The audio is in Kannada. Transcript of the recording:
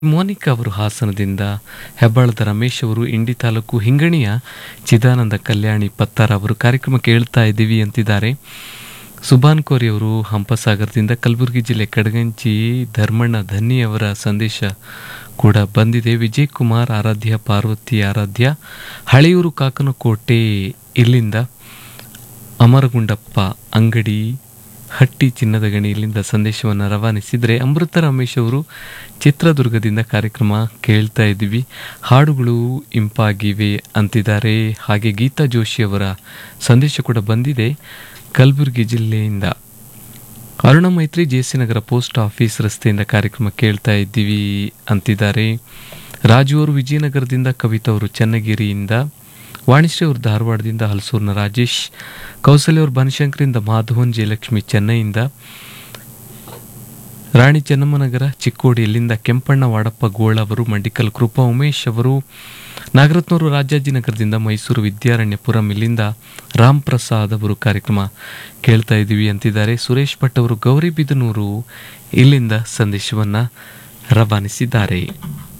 ಮೋನಿಕಾ ಅವರು ಹಾಸನದಿಂದ ಹೆಬ್ಬಾಳದ ರಮೇಶ್ ಅವರು ಇಂಡಿ ತಾಲೂಕು ಹಿಂಗಣಿಯ ಚಿದಾನಂದ ಕಲ್ಯಾಣಿ ಪತ್ತಾರ ಅವರು ಕಾರ್ಯಕ್ರಮ ಕೇಳ್ತಾ ಇದ್ದೀವಿ ಅಂತಿದ್ದಾರೆ ಸುಬಾನ್ ಕೋರಿ ಅವರು ಹಂಪಸಾಗರದಿಂದ ಕಲಬುರಗಿ ಜಿಲ್ಲೆ ಕಡಗಂಚಿ ಧರ್ಮಣ್ಣ ಧನ್ನಿ ಅವರ ಸಂದೇಶ ಕೂಡ ಬಂದಿದೆ ವಿಜಯ್ ಕುಮಾರ್ ಆರಾಧ್ಯ ಪಾರ್ವತಿ ಆರಾಧ್ಯ ಹಳೆಯೂರು ಕಾಕನಕೋಟೆ ಇಲ್ಲಿಂದ ಅಮರಗುಂಡಪ್ಪ ಅಂಗಡಿ ಹಟ್ಟಿ ಚಿನ್ನದ ಗಣಿ ಇಲ್ಲಿಂದ ಸಂದೇಶವನ್ನು ರವಾನಿಸಿದರೆ ಅಮೃತ ರಮೇಶ್ ಅವರು ಚಿತ್ರದುರ್ಗದಿಂದ ಕಾರ್ಯಕ್ರಮ ಕೇಳ್ತಾ ಇದ್ದೀವಿ ಹಾಡುಗಳು ಇಂಪಾಗಿವೆ ಅಂತಿದ್ದಾರೆ ಹಾಗೆ ಗೀತಾ ಜೋಶಿ ಅವರ ಸಂದೇಶ ಕೂಡ ಬಂದಿದೆ ಕಲಬುರಗಿ ಜಿಲ್ಲೆಯಿಂದ Aruna Maitri J C Nagar post office ರಸ್ತೆಯಿಂದ ಕಾರ್ಯಕ್ರಮ ಕೇಳ್ತಾ ಇದ್ದೀವಿ ಅಂತಿದ್ದಾರೆ ರಾಜು ಅವರು ವಿಜಯನಗರದಿಂದ ಕವಿತಾ ಅವರು ಚನ್ನಗಿರಿಯಿಂದ ವಾಣಿಶ್ರೀ ಅವರು ಧಾರವಾಡದಿಂದ ಹಲಸೂರಿನ ರಾಜೇಶ್ ಕೌಸಲ್ಯ ಅವರು ಬನಶಂಕರಿಂದ ಮಾಧವನ್ ಜಯಲಕ್ಷ್ಮಿ ಚೆನ್ನೈಯಿಂದ ರಾಣಿ ಚೆನ್ನಮ್ಮನಗರ ಚಿಕ್ಕೋಡಿ ಇಲ್ಲಿಂದ ಕೆಂಪಣ್ಣ ವಾಡಪ್ಪ ಗೋಳ ಅವರು ಮಂಡಿಕಲ್ ಕೃಪಾ ಉಮೇಶ್ ಅವರು ನಾಗರತ್ನೂರು ರಾಜಾಜಿನಗರದಿಂದ ಮೈಸೂರು ವಿದ್ಯಾರಣ್ಯಪುರಂ ಇಲ್ಲಿಂದ ರಾಮ್ ಪ್ರಸಾದ್ ಅವರು ಕಾರ್ಯಕ್ರಮ ಕೇಳ್ತಾ ಇದ್ದೀವಿ ಅಂತಿದ್ದಾರೆ ಸುರೇಶ್ ಭಟ್ ಅವರು ಗೌರಿಬಿದನೂರು ಇಲ್ಲಿಂದ ಸಂದೇಶವನ್ನು ರವಾನಿಸಿದ್ದಾರೆ